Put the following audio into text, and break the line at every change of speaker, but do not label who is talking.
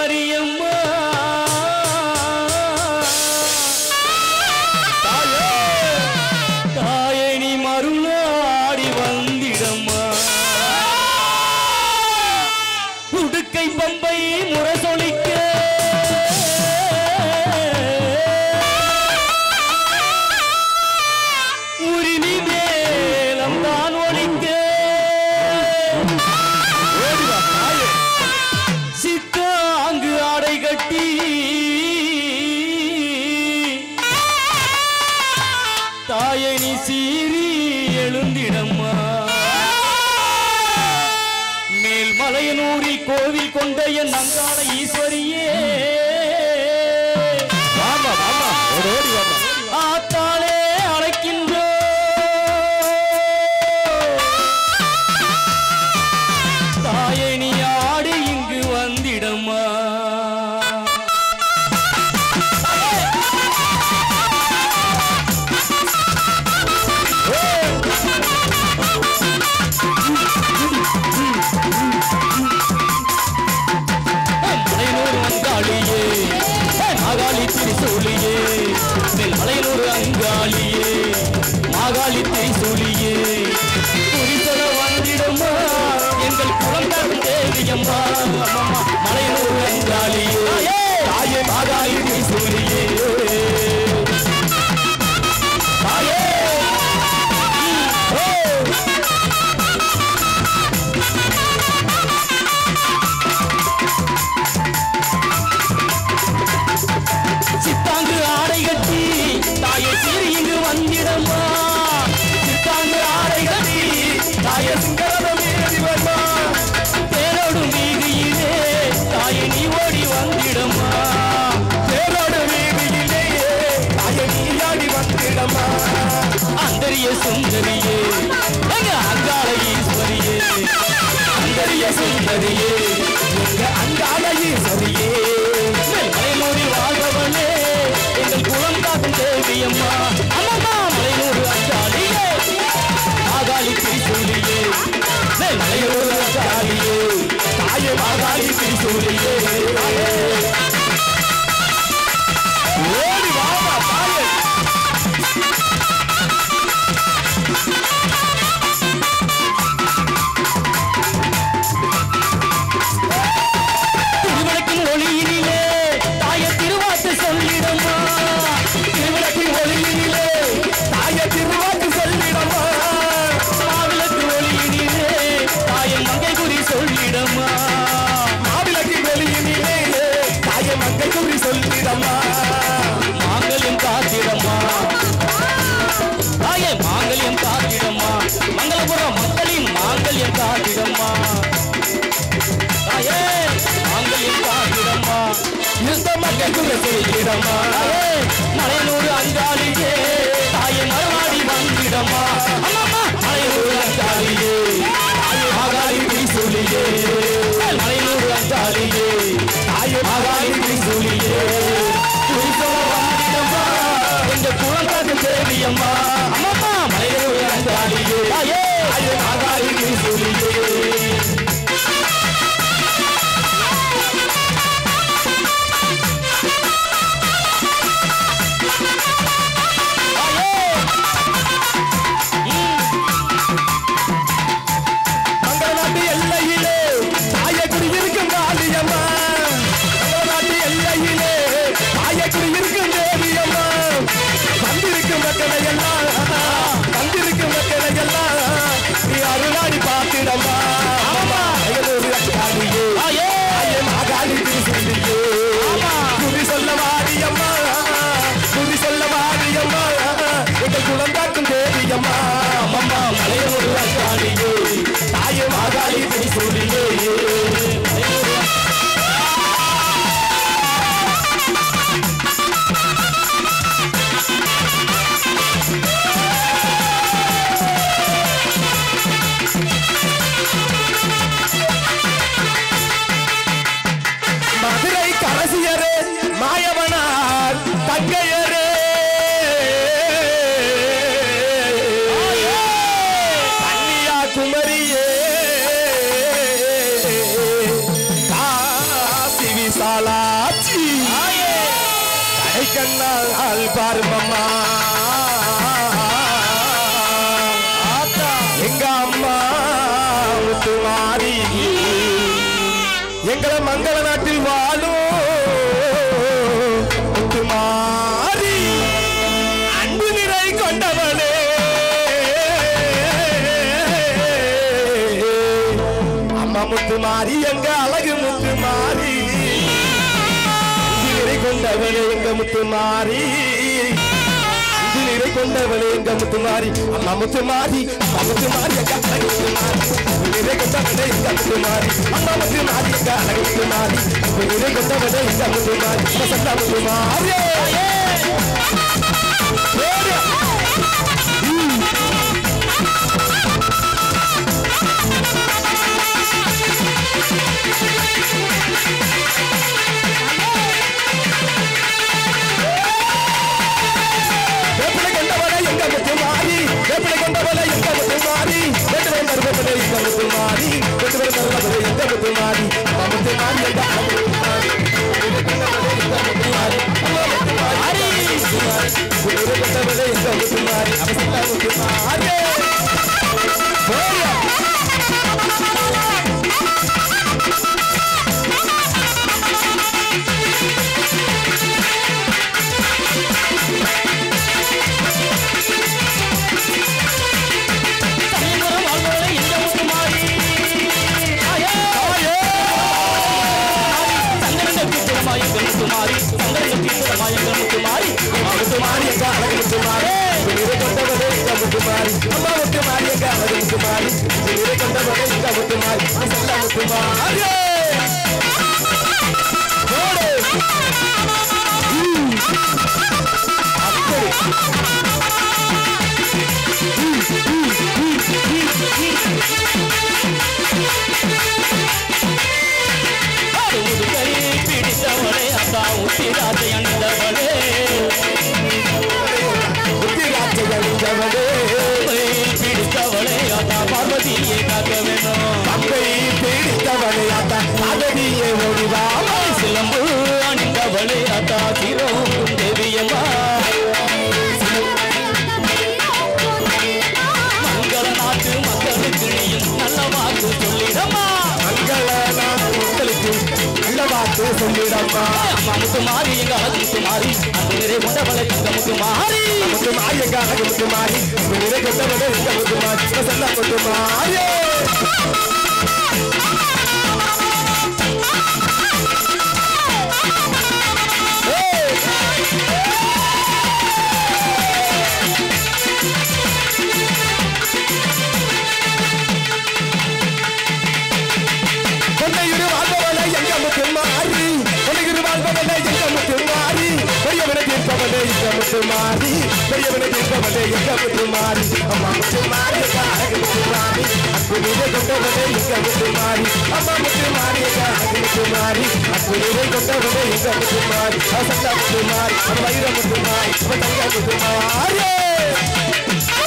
மாரியம்மா தாயணி மருளாடி வந்திடம்மா உடுக்கை பம்பை முரசொலிக்க உரிமை மேலம் தான் ஒலிக்க சித்தாங்கு ஆடை கட்டி தாயணி சீறி எழுந்திடம்மா மேல்மலையனூரில் கோவில் கொண்ட என் அங்காள ஈஸ்வரியே
வாமா வாமா ஓடி ஓடி வாமா
ஆத்தாளே அழைக்கின்றோ தாயணி ஆடி இங்கு வந்திடம்மா மலையனூர் அங்காளியே மாகாளி திரிசூலியே மேல் மலையனூர் அங்காளியே மாகாளி திரிசூலியே குறிசொல வந்திடம்மா எங்கள் குழந்தை தேவியம்மா அம்மம்மா மலையனூர் அங்காளியே தாயே மாகாளி திரிசூலியே தாயே ஓ சித்தாங்கு ஆடை கட்டி தாயை சீறி இங்கு வந்திடம்மா சித்தாங்கு ஆடை கட்டி தாயை சிங்கரதம் ஏறி வருமா தேரோடும் வீதியிலே தாயை நீ ஓடி வந்திடம்மா தேரோடும் வீதியிலே தாயை நீ ஓடி வந்திடம்மா அந்தரிய சுந்தரியே எங்க அங்காள ஈஸ்வரியே அந்தரிய சுந்தரியே எங்க அங்காள ஈஸ்வரியே மலைநூரில் வாழ்பவளே எங்கள் குளம் காக்கும் தேவியம்மா அம்மம்மா மலைநூறு அஞ்சாலியே மாகாளி திரிசூலியே மலையூர் அஞ்சாலியே தாயே மாகாளி திரிசூலியே ஓடி வாமா தாயே திருவிளக்கின் ஒளியினிலே தாய திருவாக்கு சொல்லிடம்மா திருவிளக்கின் ஒளியினிலே தாய திருவாக்கு சொல்லிடம்மா மாவிளக்கு ஒளியினிலே தாய மங்கை குறி சொல்லிடம்மா மாவிளக்கின் ஒளியினிலே தாய மங்கை குறி சொல்லிடம்மா மாங்கல்யம் காத்திடம்மா தாயே மாங்கல்யம் காத்திடம்மா மங்களபுரம் மக்களின் மாங்கல்யம் காத்திடம்மா தாயே மாங்கல்யம் காத்திடம்மா இந்த மக்கள் குறை செய்திடம்மா தாயே மலையனூர் அங்காளியே தாயே மறுநாடி வந்திடம்மா அம்மம்மா மலையனூர் அங்காளியே தாயே மகாளி திரிசூலியே மலையனூர் அங்காளியே தாயே மகாளி திரிசூலியே குறிசோல வந்திடம்மா எங்க குழந்தை தேவியம்மா அம்மம்மா மலையனூர் அங்காளியே தாயே தாயே மகாளி திரிசூலியே ம்
பாரு மாமா எங்க அம்மா முத்துமாரி எங்களை மங்கள நாட்டில் வாழும் முத்துமாரி அன்பு நிறை கொண்டவளே அம்மா முத்துமாரி எங்க அழகு முத்துமாரி நிறை கொண்டவளே எங்க முத்துமாரி இது நிறை கொண்டவளே எங்க முத்துமாரி அம்மா முத்துமாரி அம்மா முத்துமாரி எங்க அழகு முத்துமாரி இது நிறை கொண்டவளே எங்க முத்துமாரி அம்மா முத்துமாரி எங்க அழகு முத்துமாரி இது நிறை கொண்டவளே எங்க முத்துமாரி அம்மா சத்தா முத்துமாரி ஓடு. வேப்பிலை கொண்டவளே எங்க முத்துமாரி வேப்பிலை கொண்டவளே எங்க முத்துமாரி வேட்டுவரை மருமகளே எங்க முத்துமாரி வேட்டுவரை மருமகளே எங்க முத்துமாரி அம்மா முத்துமாரி எங்க அழகு முத்துமாரி வேட்டுவரை கொண்டவளே எங்க முத்துமாரி அம்மா முத்துமாரி வேட்டுவரை கொண்டவளே எங்க முத்துமாரி அவசர முத்துமாரி போயா
சமயபுரம் வாழ்ந்தவளே எங்க முத்துமாரி ஆயே. சங்கரங்க கீர்த்தனமா எங்க முத்துமாரி சங்கரங்க கீர்த்தனமா எங்க முத்துமாரி
அம்மா முத்துமாரி எங்க அழகு முத்துமாரி நிறை கொண்டவளே எங்க முத்துமாரி அம்மா முத்துமாரி எங்க அழகு முத்துமாரி நிறை கொண்டவளே எங்க முத்துமாரி அவசர முத்துமாரி போடு. ம். அப்படி.
முதுகை பிடித்தவளே அத்தா உத்திராஜை அணிந்தவளே
புத்திராட்சை அணிந்தவளே
முதுகை பிடித்தவளே அத்தா பார்வதியை காக்க வேணும்
பம்பை பீடித்தவளே அந்த அகதியே ஓடிவாமா
சிலம்பு அணிந்தவளே அத்தா திரோகும் தேவியம்மா மங்கள நாட்டு மக்களுக்கு நீயும் நல்ல வாக்கு சொல்லிடம்மா
மங்கள மக்களுக்கு நல்ல வாக்கு சொல்லிடம்மா
அம்மா முத்துமாரி எங்க அழகு முத்துமாரி அந்த நிறை கொண்டவளை எங்க முத்துமாரி
முத்துமாரி எங்க அழகு முத்துமாரி நிறை கொண்டவளே எங்க முத்துமாரி வசந்த முத்துமாரி கொண்டையுரு வாழ்பவளை எங்க முத்துமாரி கொண்டையுரு வாழ்பவளை எங்க முத்துமாரி பெரியவனை தீர்ப்பவளே எங்க முத்துமாரி பெரியவனை தீர்ப்பவளே எங்க முத்துமாரி அம்மா முத்துமாரி எங்க அழகு முத்துமாரி அன்பு நிறை கொண்டவளே எங்க முத்துமாரி அம்மா முத்துமாரி எங்க அழகு முத்துமாரி அன்பு நிறை கொண்டவளே எங்க முத்துமாரி அவசந்த முத்துமாரி அவ வைர முத்துமாரி அவ தங்க முத்துமாரி